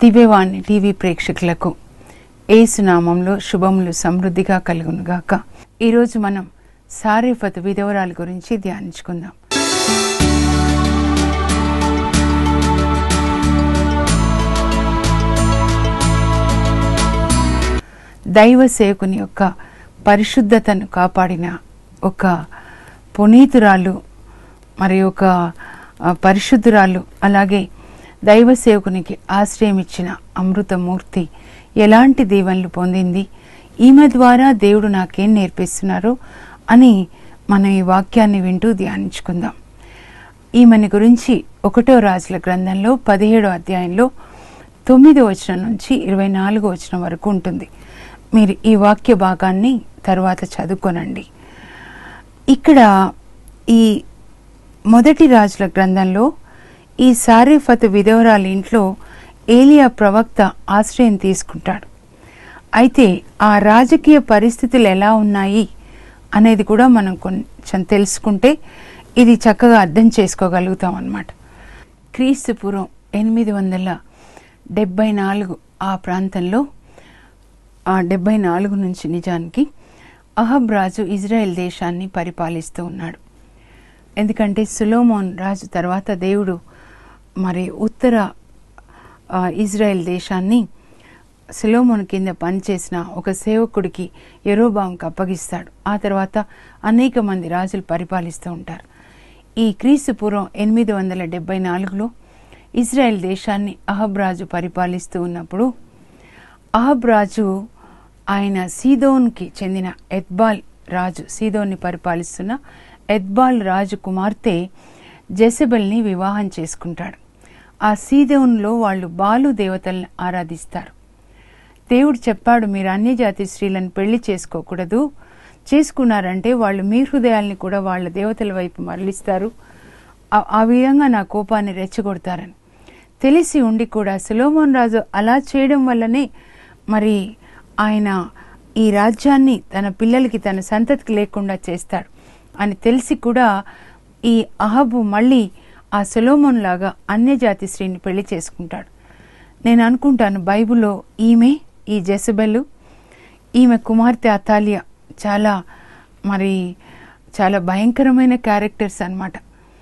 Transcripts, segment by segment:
దివ్యవాణి TV ప్రేక్షకులకు ఏసునామంలో శుభములు సమృద్ధిగా కలుగునుగాక ఈరోజు మనం సారేఫత్ విధవరాల గురించి ధ్యానించుకుందాం దైవ సేవకుని యొక్క పరిశుద్ధతను కాపాడిన ఒక పునీతురాలు మరి ఒక ఆ, పరిశుద్ధురాలు అలాగే దైవ సేవకునికి ఆశ్రయం ఇచ్చిన అమృతమూర్తి ఎలాంటి దీవెనలు పొందింది ఈమె ద్వారా దేవుడు నాకేం నేర్పిస్తున్నారు అని మనం ఈ వాక్యాన్ని వింటూ ధ్యానించుకుందాం ఈమెని గురించి ఒకటో రాజుల గ్రంథంలో పదిహేడో అధ్యాయంలో తొమ్మిదో వచనం నుంచి ఇరవై నాలుగో వచనం వరకు ఉంటుంది మీరు ఈ వాక్య భాగాన్ని తర్వాత చదువుకోనండి ఇక్కడ ఈ మొదటి రాజుల గ్రంథంలో ఈ సారేఫత్ విధవరాలి ఇంట్లో ఏలియా ప్రవక్త ఆశ్రయం తీసుకుంటాడు అయితే ఆ రాజకీయ పరిస్థితులు ఎలా ఉన్నాయి అనేది కూడా మనం కొంచెం తెలుసుకుంటే ఇది చక్కగా అర్థం చేసుకోగలుగుతాం అన్నమాట క్రీస్తు పూర్వం ఎనిమిది వందల డెబ్బై నాలుగు ఆ ప్రాంతంలో ఆ డెబ్బై నాలుగు నుంచి నిజానికి అహబ్ రాజు ఇజ్రాయెల్ దేశాన్ని పరిపాలిస్తూ ఉన్నాడు ఎందుకంటే సులోమోన్ రాజు తర్వాత దేవుడు మరి ఉత్తర ఆ, ఇజ్రాయెల్ దేశాన్ని సులోమోన్ కింద పనిచేసిన ఒక సేవకుడికి ఎరోబాంకి అప్పగిస్తాడు ఆ తర్వాత అనేక మంది రాజులు పరిపాలిస్తూ ఉంటారు ఈ క్రీస్తు పూర్వం ఎనిమిది వందల డెబ్బై నాలుగులో ఇజ్రాయెల్ దేశాన్ని అహబ్ రాజు పరిపాలిస్తూ ఉన్నప్పుడు అహబ్ రాజు ఆయన సీదోన్కి చెందిన ఎత్బాల్ రాజు సీదోన్ని పరిపాలిస్తున్న ఎత్బాల్ రాజు కుమార్తె జెసబెల్ని వివాహం చేసుకుంటాడు ఆ సీదోన్లో వాళ్ళు బాలు దేవతల్ని ఆరాధిస్తారు దేవుడు చెప్పాడు మీరు అన్యజాతి స్త్రీలను పెళ్లి చేసుకోకూడదు చేసుకున్నారంటే వాళ్ళు మీ హృదయాల్ని కూడా వాళ్ళ దేవతల వైపు మరలిస్తారు ఆ- ఆ విధంగా నా కోపాన్ని రెచ్చగొడతారని తెలిసి ఉండి కూడా సులోమోన్ రాజు అలా చేయడం వల్లనే మరి ఆయన ఈ రాజ్యాన్ని తన పిల్లలకి తన సంతతికి లేకుండా చేస్తాడు అని తెలిసి కూడా ఈ అహబు మళ్ళీ ఆ సులోమోన్ లాగా అన్యజాతి స్త్రీని పెళ్లి చేసుకుంటాడు నేను అనుకుంటాను బైబిల్లో ఈమె ఈ జెసబెలు ఈమె కుమార్తె అతాలియా చాలా మరి చాలా భయంకరమైన క్యారెక్టర్స్ అన్నమాట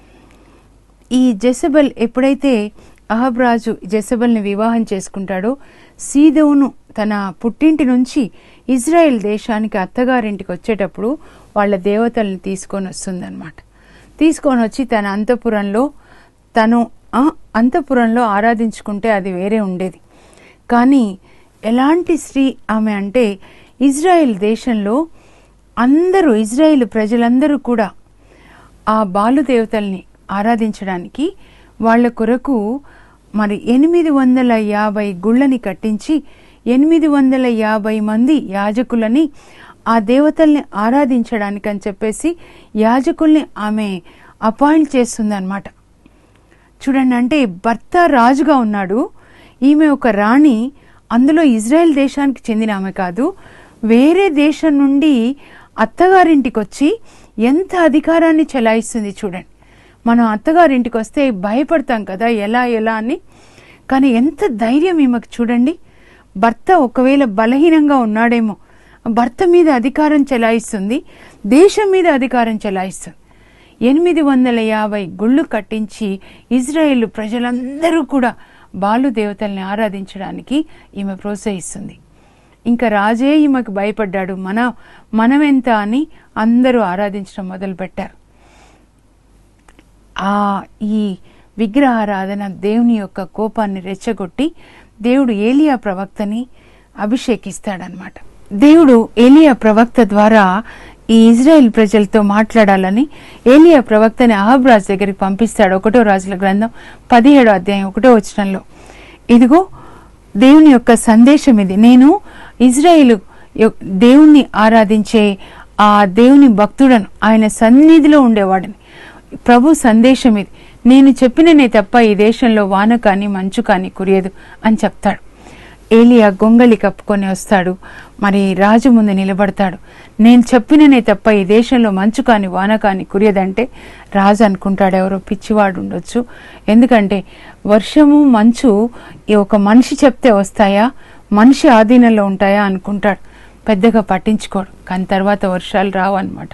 ఈ జెసబెల్ ఎప్పుడైతే అహబ్ రాజు జెసబెల్ని వివాహం చేసుకుంటాడో సీదోను తన పుట్టింటి నుంచి ఇజ్రాయెల్ దేశానికి అత్తగారింటికి వచ్చేటప్పుడు వాళ్ళ దేవతల్ని తీసుకొని వస్తుందన్నమాట తీసుకొని వచ్చి తన అంతఃపురంలో తను ఆ, అంతఃపురంలో ఆరాధించుకుంటే అది వేరే ఉండేది కానీ ఎలాంటి స్త్రీ ఆమె అంటే ఇజ్రాయెల్ దేశంలో అందరూ ఇజ్రాయెల్ ప్రజలందరూ కూడా ఆ బాలు దేవతల్ని ఆరాధించడానికి వాళ్ళ కొరకు మరి ఎనిమిది వందల యాభై గుళ్ళని కట్టించి ఎనిమిది వందల యాభై మంది యాజకులని ఆ దేవతల్ని ఆరాధించడానికి అని చెప్పేసి యాజకుల్ని ఆమె అపాయింట్ చేస్తుందన్నమాట చూడండి అంటే భర్త రాజుగా ఉన్నాడు ఈమె ఒక రాణి అందులో ఇజ్రాయెల్ దేశానికి చెందిన ఆమె కాదు వేరే దేశం నుండి అత్తగారింటికి వచ్చి ఎంత అధికారాన్ని చెలాయిస్తుంది చూడండి మనం అత్తగారింటికి వస్తే భయపడతాం కదా ఎలా ఎలా అని కానీ ఎంత ధైర్యం ఈమెకు చూడండి భర్త ఒకవేళ బలహీనంగా ఉన్నాడేమో భర్త మీద అధికారం చెలాయిస్తుంది దేశం మీద అధికారం చెలాయిస్తుంది ఎనిమిది వందల యాభై గుళ్ళు కట్టించి ఇజ్రాయేల్ ప్రజలందరూ కూడా బాలు దేవతల్ని ఆరాధించడానికి ఈమె ప్రోత్సహిస్తుంది ఇంకా రాజే ఈమెకు భయపడ్డాడు మన మనమెంత అని అందరూ ఆరాధించడం మొదలుపెట్టారు ఆ ఈ విగ్రహారాధన దేవుని యొక్క కోపాన్ని రెచ్చగొట్టి దేవుడు ఏలియా ప్రవక్తని అభిషేకిస్తాడనమాట దేవుడు ఏలియా ప్రవక్త ద్వారా ఈ ఇజ్రాయెల్ ప్రజలతో మాట్లాడాలని ఏలియా ప్రవక్తని అహబ్ రాజు దగ్గరికి పంపిస్తాడు ఒకటో రాజుల గ్రంథం పదిహేడో అధ్యాయం ఒకటో వచనంలో ఇదిగో దేవుని యొక్క సందేశం ఇది నేను ఇజ్రాయేలు యొ- దేవుణ్ణి ఆరాధించే ఆ దేవుని భక్తుడను ఆయన సన్నిధిలో ఉండేవాడిని ప్రభు సందేశం ఇది నేను చెప్పిననే తప్ప ఈ దేశంలో వాన కానీ మంచు కానీ కురియదు అని చెప్తాడు ఏలియా గొంగళి కప్పుకొని వస్తాడు మరి రాజు ముందు నిలబడతాడు నేను చెప్పిననే తప్ప ఈ దేశంలో మంచు కాని వాన కాని కురియదంటే రాజు అనుకుంటాడు ఎవరో పిచ్చివాడు ఉండొచ్చు ఎందుకంటే వర్షము మంచు ఈ ఒక మనిషి చెప్తే వస్తాయా మనిషి ఆధీనంలో ఉంటాయా అనుకుంటాడు పెద్దగా పట్టించుకోడు కానీ తర్వాత వర్షాలు రావు అనమాట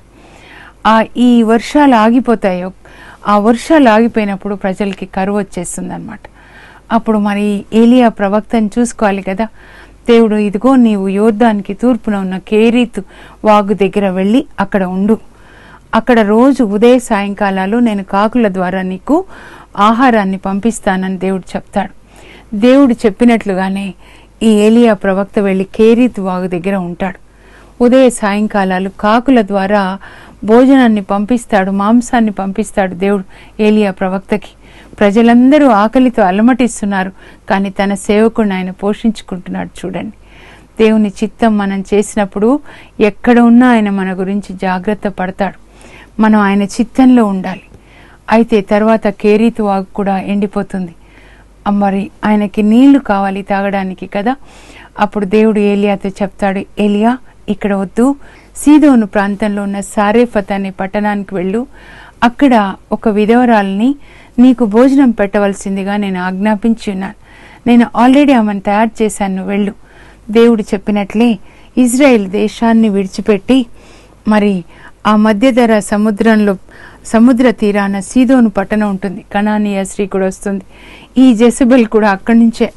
ఆ ఈ వర్షాలు ఆగిపోతాయో ఆ వర్షాలు ఆగిపోయినప్పుడు ప్రజలకి కరువు వచ్చేస్తుంది అనమాట అప్పుడు మరి ఏలియా ప్రవక్తని చూసుకోవాలి కదా దేవుడు ఇదిగో నీవు యోర్దానికి తూర్పున ఉన్న కేరీతు వాగు దగ్గర వెళ్ళి అక్కడ ఉండు అక్కడ రోజు ఉదయ సాయంకాలాలు నేను కాకుల ద్వారా నీకు ఆహారాన్ని పంపిస్తానని దేవుడు చెప్తాడు దేవుడు చెప్పినట్లుగానే ఈ ఏలియా ప్రవక్త వెళ్ళి కేరీతు వాగు దగ్గర ఉంటాడు ఉదయ సాయంకాలాలు కాకుల ద్వారా భోజనాన్ని పంపిస్తాడు మాంసాన్ని పంపిస్తాడు దేవుడు ఏలియా ప్రవక్తకి ప్రజలందరూ ఆకలితో అలమటిస్తున్నారు కానీ తన సేవకుడిని ఆయన పోషించుకుంటున్నాడు చూడండి దేవుని చిత్తం మనం చేసినప్పుడు ఎక్కడ ఉన్నా ఆయన మన గురించి జాగ్రత్త పడతాడు మనం ఆయన చిత్తంలో ఉండాలి అయితే తర్వాత కేరీతు వాగు కూడా ఎండిపోతుంది ఆ మరి ఆయనకి నీళ్లు కావాలి తాగడానికి కదా అప్పుడు దేవుడు ఏలియాతో చెప్తాడు ఏలియా ఇక్కడ వద్దు సీదోను ప్రాంతంలో ఉన్న సారేఫత్ అనే పట్టణానికి వెళ్ళు అక్కడ ఒక విధవరాల్ని నీకు భోజనం పెట్టవలసిందిగా నేను ఆజ్ఞాపించి ఉన్నాను నేను ఆల్రెడీ ఆమెను తయారు చేశాను నువ్వు వెళ్ళు దేవుడు చెప్పినట్లే ఇజ్రాయెల్ దేశాన్ని విడిచిపెట్టి మరి ఆ మధ్యధర సముద్రంలో సముద్ర తీరాన సీదోను పట్టణం ఉంటుంది కణానీయ శ్రీ కూడా వస్తుంది ఈ జెసబెల్ కూడా అక్కడి నుంచే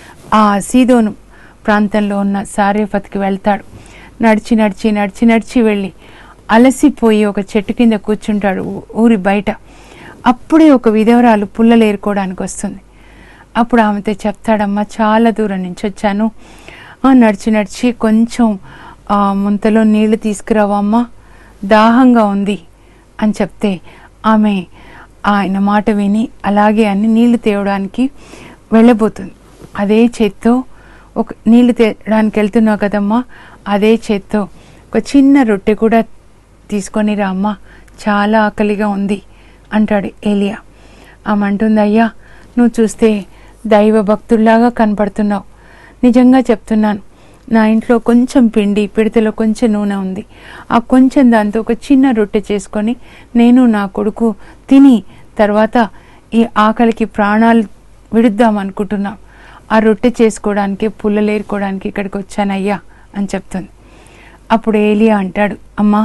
ఆ సీదోను ప్రాంతంలో ఉన్న సారేఫత్కి వెళ్తాడు నడిచి నడిచి నడిచి నడిచి వెళ్ళి అలసిపోయి ఒక చెట్టు కింద కూర్చుంటాడు ఊ- ఊరి బయట అప్పుడే ఒక విధవరాలు పుల్లలు ఏరుకోవడానికి వస్తుంది అప్పుడు ఆమెతో చెప్తాడమ్మా చాలా దూరం నుంచి వచ్చాను ఆ, నడిచి నడిచి కొంచెం ఆ, ముంతలో నీళ్లు తీసుకురావమ్మా దాహంగా ఉంది అని చెప్తే ఆమె ఆయన మాట విని అలాగే అని నీళ్లు తేవడానికి వెళ్ళబోతుంది అదే చేత్తో ఒక నీళ్లు తేయడానికి వెళ్తున్నావు కదమ్మా అదే చేత్తో ఒక చిన్న రొట్టె కూడా తీసుకొని రా అమ్మా చాలా ఆకలిగా ఉంది అంటాడు ఏలియా ఆమె అంటుంది అయ్యా నువ్వు చూస్తే దైవ భక్తుల్లాగా కనపడుతున్నావు నిజంగా చెప్తున్నాను నా ఇంట్లో కొంచెం పిండి పిడతలో కొంచెం నూనె ఉంది ఆ కొంచెం దాంతో ఒక చిన్న రొట్టె చేసుకొని నేను నా కొడుకు తిని తర్వాత ఈ ఆకలికి ప్రాణాలు విడుద్దాం అనుకుంటున్నాం ఆ రొట్టె చేసుకోవడానికి పుల్లలేరుకోవడానికి ఇక్కడికి వచ్చానయ్యా అని చెప్తుంది అప్పుడు ఏలియా అంటాడు అమ్మా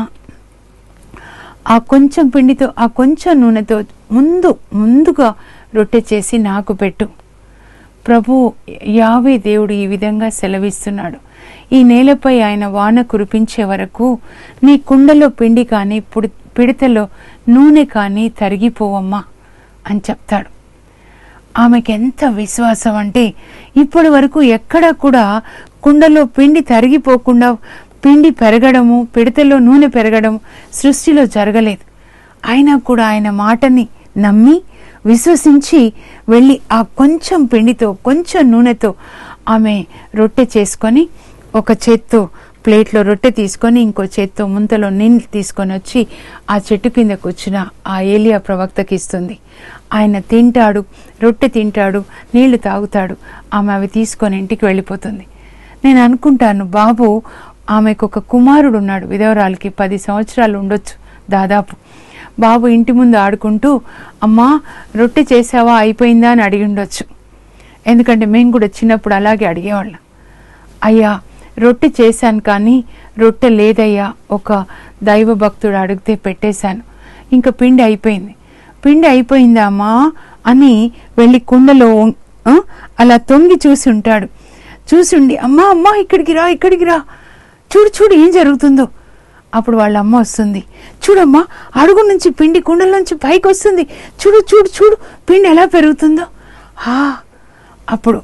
ఆ కొంచెం పిండితో ఆ కొంచెం నూనెతో ముందు ముందుగా రొట్టె చేసి నాకు పెట్టు ప్రభు యావే దేవుడు ఈ విధంగా సెలవిస్తున్నాడు ఈ నేలపై ఆయన వాన కురిపించే వరకు నీ కుండలో పిండి కానీ పుడి పిడతలో నూనె కానీ తరిగిపోవమ్మా అని చెప్తాడు ఆమెకి ఎంత విశ్వాసం అంటే ఇప్పటి వరకు ఎక్కడా కూడా కుండలో పిండి తరిగిపోకుండా పిండి పెరగడము పిడతలో నూనె పెరగడము సృష్టిలో జరగలేదు అయినా కూడా ఆయన మాటని నమ్మి విశ్వసించి వెళ్ళి ఆ కొంచెం పిండితో కొంచెం నూనెతో ఆమె రొట్టె చేసుకొని ఒక చేత్తో ప్లేట్లో రొట్టె తీసుకొని ఇంకో చేత్తో ముంతలో నీళ్ళు తీసుకొని వచ్చి ఆ చెట్టు కింద కూర్చున్న ఆ ఏలియా ప్రవక్తకి ఇస్తుంది ఆయన తింటాడు రొట్టె తింటాడు నీళ్లు తాగుతాడు ఆమె అవి తీసుకొని ఇంటికి వెళ్ళిపోతుంది నేను అనుకుంటాను బాబు ఆమెకు ఒక కుమారుడు ఉన్నాడు విధవరాలకి పది సంవత్సరాలు ఉండొచ్చు దాదాపు బాబు ఇంటి ముందు ఆడుకుంటూ అమ్మా రొట్టె చేసావా అయిపోయిందా అని అడిగి ఉండొచ్చు ఎందుకంటే మేము కూడా చిన్నప్పుడు అలాగే అడిగేవాళ్ళం అయ్యా రొట్టె చేశాను కానీ రొట్టె లేదయ్యా ఒక దైవ భక్తుడు అడిగితే పెట్టేశాను ఇంకా పిండి అయిపోయింది పిండి అయిపోయిందా అమ్మా అని వెళ్ళి కుండలో వం- ఆ, అలా తొంగి చూసి ఉంటాడు చూసి ఉండి అమ్మా అమ్మా ఇక్కడికి రా ఇక్కడికి రా చూడు చూడు ఏం జరుగుతుందో అప్పుడు వాళ్ళ అమ్మ వస్తుంది చూడమ్మా అడుగు నుంచి పిండి కుండల నుంచి పైకి వస్తుంది చూడు చూడు చూడు పిండి ఎలా పెరుగుతుందో హా అప్పుడు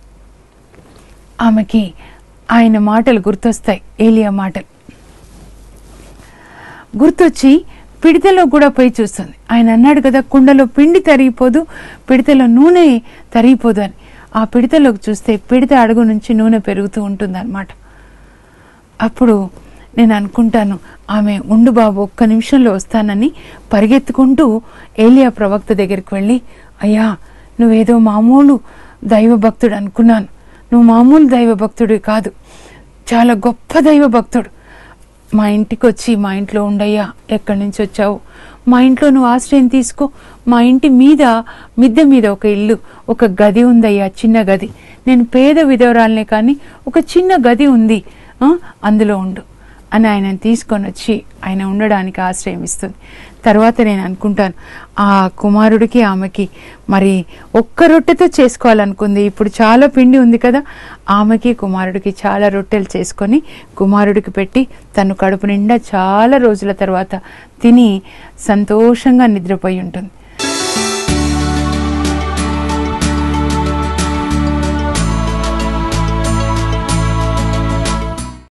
ఆమెకి ఆయన మాటలు గుర్తొస్తాయి ఏలియా మాటలు గుర్తొచ్చి పిడితలో కూడా పోయి చూస్తుంది ఆయన అన్నాడు కదా కుండలో పిండి తరిగిపోదు పిడితలో నూనె తరిగిపోదు అని ఆ పిడితలోకి చూస్తే పిడిత అడుగు నుంచి నూనె పెరుగుతూ ఉంటుందన్నమాట అప్పుడు నేను అనుకుంటాను ఆమె ఉండు బాబు ఒక్క నిమిషంలో వస్తానని పరిగెత్తుకుంటూ ఏలియా ప్రవక్త దగ్గరికి వెళ్ళి అయ్యా నువ్వేదో మామూలు దైవ భక్తుడు అనుకున్నాను నువ్వు మామూలు దైవ భక్తుడు కాదు చాలా గొప్ప దైవ భక్తుడు మా ఇంటికి వచ్చి మా ఇంట్లో ఉండయ్యా ఎక్కడి నుంచి వచ్చావు మా ఇంట్లో నువ్వు ఆశ్రయం తీసుకో మా ఇంటి మీద మిద్దె మీద ఒక ఇల్లు ఒక గది ఉందయ్యా చిన్న గది నేను పేద విధవరాలనే కానీ ఒక చిన్న గది ఉంది ఆ, అందులో ఉండు అని ఆయనను తీసుకొని వచ్చి ఆయన ఉండడానికి ఆశ్రయం ఇస్తుంది తర్వాత నేను అనుకుంటాను ఆ కుమారుడికి ఆమెకి మరి ఒక్క రొట్టెతో చేసుకోవాలనుకుంది ఇప్పుడు చాలా పిండి ఉంది కదా ఆమెకి కుమారుడికి చాలా రొట్టెలు చేసుకొని కుమారుడికి పెట్టి తను కడుపు నిండా చాలా రోజుల తర్వాత తిని సంతోషంగా నిద్రపోయి ఉంటుంది